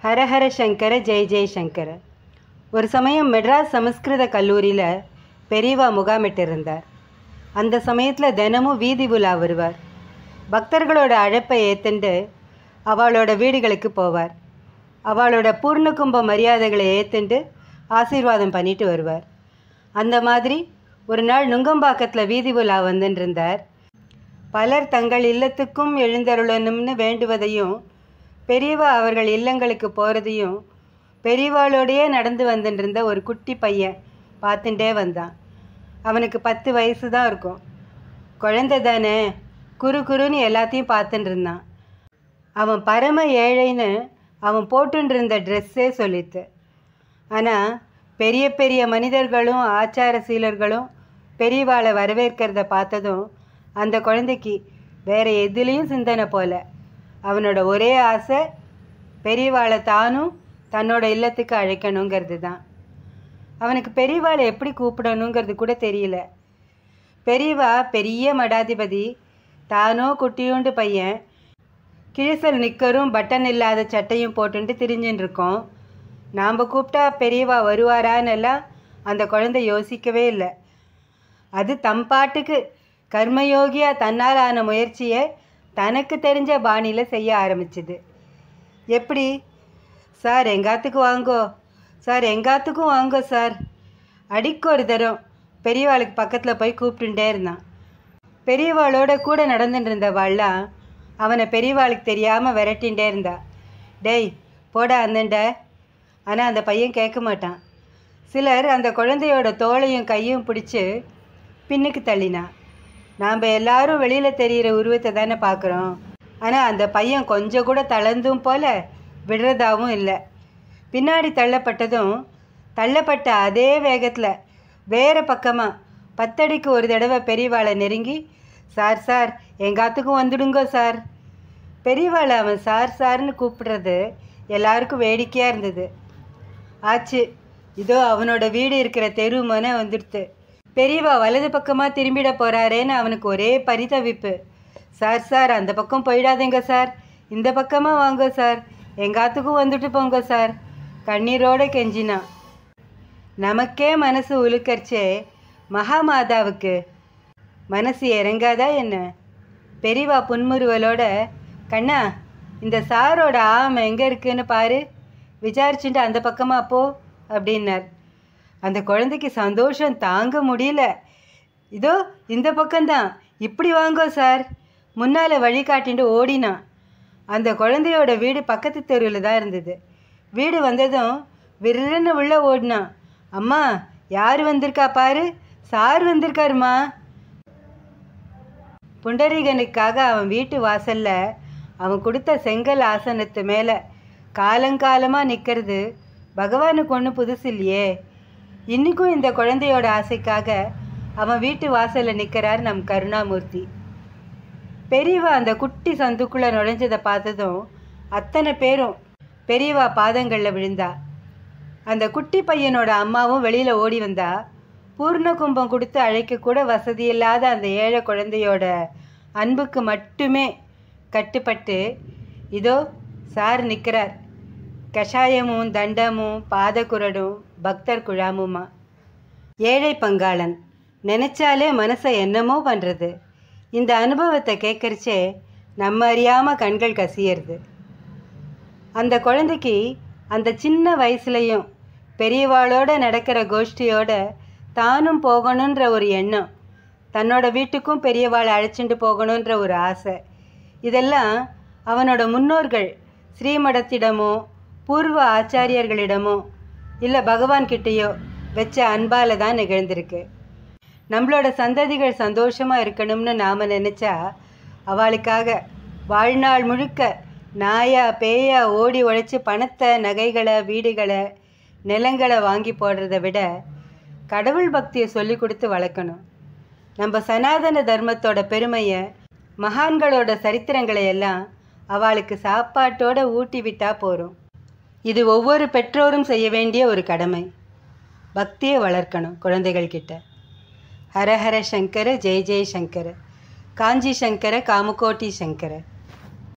ஹரஹர சங்கர ஜெய் ஜெய் சங்கர ஒரு சமயம் மெட்ராஸ் சமஸ்கிருத கல்லூரியில் பெரியவா முகாமிட்டு இருந்தார் அந்த சமயத்தில் தினமும் வீதி உலா வருவார் பக்தர்களோட அழைப்பை ஏத்துண்டு அவளோட வீடுகளுக்கு போவார் அவளோட பூர்ண கும்ப மரியாதைகளை ஏத்துண்டு ஆசீர்வாதம் பண்ணிட்டு வருவார் அந்த மாதிரி ஒரு நாள் நுங்கம்பாக்கத்தில் வீதி உலா வந்துட்டு இருந்தார் பலர் தங்கள் இல்லத்துக்கும் எழுந்தருளணும்னு வேண்டுவதையும் பெரியவா அவர்கள் இல்லங்களுக்கு போகிறதையும் பெரியவாளோடையே நடந்து வந்துட்டு இருந்த ஒரு குட்டி பையன் பார்த்துட்டே வந்தான் அவனுக்கு பத்து வயசு தான் இருக்கும் குழந்தை தானே குறு குறுன்னு எல்லாத்தையும் பார்த்துட்டு இருந்தான் அவன் பரம ஏழைன்னு அவன் போட்டுட்டு இருந்த ட்ரெஸ்ஸே சொல்லித்து ஆனால் பெரிய பெரிய மனிதர்களும் ஆச்சார சீலர்களும் பெரியவாளை வரவேற்கிறத பார்த்ததும் அந்த குழந்தைக்கு வேற எதுலேயும் சிந்தனை போல அவனோட ஒரே ஆசை பெரியவாளை தானும் தன்னோட இல்லத்துக்கு அழைக்கணுங்கிறது தான் அவனுக்கு பெரியவாளை எப்படி கூப்பிடணுங்கிறது கூட தெரியல பெரியவா பெரிய மடாதிபதி தானோ குட்டியோண்டு பையன் கிழிசல் நிக்கரும் பட்டன் இல்லாத சட்டையும் போட்டுட்டு திரிஞ்சுன்னு இருக்கோம் நாம் கூப்பிட்டா பெரியவா வருவாரான்னு எல்லாம் அந்த குழந்தை யோசிக்கவே இல்லை அது தம் பாட்டுக்கு கர்மயோகியா தன்னால் ஆன முயற்சியை தனக்கு தெரிஞ்ச பாணியில் செய்ய ஆரம்பிச்சுது எப்படி சார் எங்காத்துக்கு வாங்கோ சார் எங்காத்துக்கும் வாங்கோ சார் அடிக்கு ஒரு தரம் பெரியவாளுக்கு பக்கத்தில் போய் கூப்பிட்டுட்டே இருந்தான் பெரியவாளோட கூட நடந்துட்டு இருந்தவாள்லாம் அவனை பெரியவாளுக்கு தெரியாமல் விரட்டின்ண்டே இருந்தா டேய் போடா அந்தண்ட ஆனால் அந்த பையன் கேட்க மாட்டான் சிலர் அந்த குழந்தையோட தோளையும் கையும் பிடிச்சி பின்னுக்கு தள்ளினான் நாம் எல்லாரும் வெளியில் தெரிகிற உருவத்தை தானே பார்க்குறோம் ஆனால் அந்த பையன் கொஞ்சம் கூட தளர்ந்தும் போல விடுறதாவும் இல்லை பின்னாடி தள்ளப்பட்டதும் தள்ளப்பட்ட அதே வேகத்தில் வேறு பக்கமாக பத்தடிக்கு ஒரு தடவை பெரியவாளை நெருங்கி சார் சார் எங்காத்துக்கும் வந்துடுங்கோ சார் பெரியவாளை அவன் சார் சார்னு கூப்பிடுறது எல்லாருக்கும் வேடிக்கையாக இருந்தது ஆச்சு இதோ அவனோட வீடு இருக்கிற தெரு மன வந்துடுத்து பெரியவா வலது பக்கமாக திரும்பிட போகிறாரேன்னு அவனுக்கு ஒரே பரிதவிப்பு சார் சார் அந்த பக்கம் போயிடாதீங்க சார் இந்த பக்கமாக வாங்க சார் எங்காத்துக்கும் வந்துட்டு போங்க சார் கண்ணீரோட கெஞ்சினான் நமக்கே மனசு உலுக்கரிச்சே மகாமாதாவுக்கு மனசு இறங்காதா என்ன பெரியவா புன்முறுவலோட கண்ணா இந்த சாரோட ஆமை எங்கே இருக்குன்னு பாரு விசாரிச்சுட்டு அந்த பக்கமாக போ அப்படின்னார் அந்த குழந்தைக்கு சந்தோஷம் தாங்க முடியல இதோ இந்த பக்கம்தான் இப்படி வாங்கோ சார் முன்னால் வழி காட்டிட்டு ஓடினான் அந்த குழந்தையோட வீடு பக்கத்து தெருவில் தான் இருந்தது வீடு வந்ததும் விருன்னு உள்ள ஓடினான் அம்மா யார் வந்திருக்கா பாரு சார் வந்திருக்காருமா புண்டரீகனுக்காக அவன் வீட்டு வாசல்ல அவன் கொடுத்த செங்கல் ஆசனத்து மேலே காலங்காலமாக நிற்கிறது பகவானுக்கு ஒன்றும் புதுசு இல்லையே இன்றைக்கும் இந்த குழந்தையோட ஆசைக்காக அவன் வீட்டு வாசலில் நிற்கிறார் நம் கருணாமூர்த்தி பெரியவா அந்த குட்டி சந்துக்குள்ளே நுழைஞ்சதை பார்த்ததும் அத்தனை பேரும் பெரியவா பாதங்களில் விழுந்தா அந்த குட்டி பையனோட அம்மாவும் வெளியில் ஓடி வந்தா பூர்ண கும்பம் கொடுத்து அழைக்க கூட வசதி இல்லாத அந்த ஏழை குழந்தையோட அன்புக்கு மட்டுமே கட்டுப்பட்டு இதோ சார் நிற்கிறார் கஷாயமும் தண்டமும் பாதகுரடும் பக்தர் குழாமுமா ஏழை பங்காளன் நினச்சாலே மனசை என்னமோ பண்ணுறது இந்த அனுபவத்தை கேட்கறச்சே நம்ம அறியாமல் கண்கள் கசியறது அந்த குழந்தைக்கு அந்த சின்ன வயசுலையும் பெரியவாளோட நடக்கிற கோஷ்டியோட தானும் போகணுன்ற ஒரு எண்ணம் தன்னோட வீட்டுக்கும் பெரியவாளை அழைச்சிட்டு போகணுன்ற ஒரு ஆசை இதெல்லாம் அவனோட முன்னோர்கள் ஸ்ரீமடத்திடமோ பூர்வ ஆச்சாரியர்களிடமோ இல்லை பகவான்கிட்டேயோ வச்ச அன்பால் தான் நிகழ்ந்திருக்கு நம்மளோட சந்ததிகள் சந்தோஷமாக இருக்கணும்னு நாம் நினச்சா அவளுக்காக வாழ்நாள் முழுக்க நாயா பேயா ஓடி உழைச்சி பணத்தை நகைகளை வீடுகளை நிலங்களை வாங்கி போடுறத விட கடவுள் பக்தியை சொல்லி கொடுத்து வளர்க்கணும் நம்ம சனாதன தர்மத்தோட பெருமையை மகான்களோட சரித்திரங்களை எல்லாம் அவளுக்கு சாப்பாட்டோட ஊட்டி விட்டா போகிறோம் இது ஒவ்வொரு பெற்றோரும் செய்ய வேண்டிய ஒரு கடமை பக்தியை வளர்க்கணும் குழந்தைகள் கிட்ட ஹரஹர சங்கர ஜெய ஜெய சங்கர காஞ்சி சங்கர காமகோட்டி சங்கர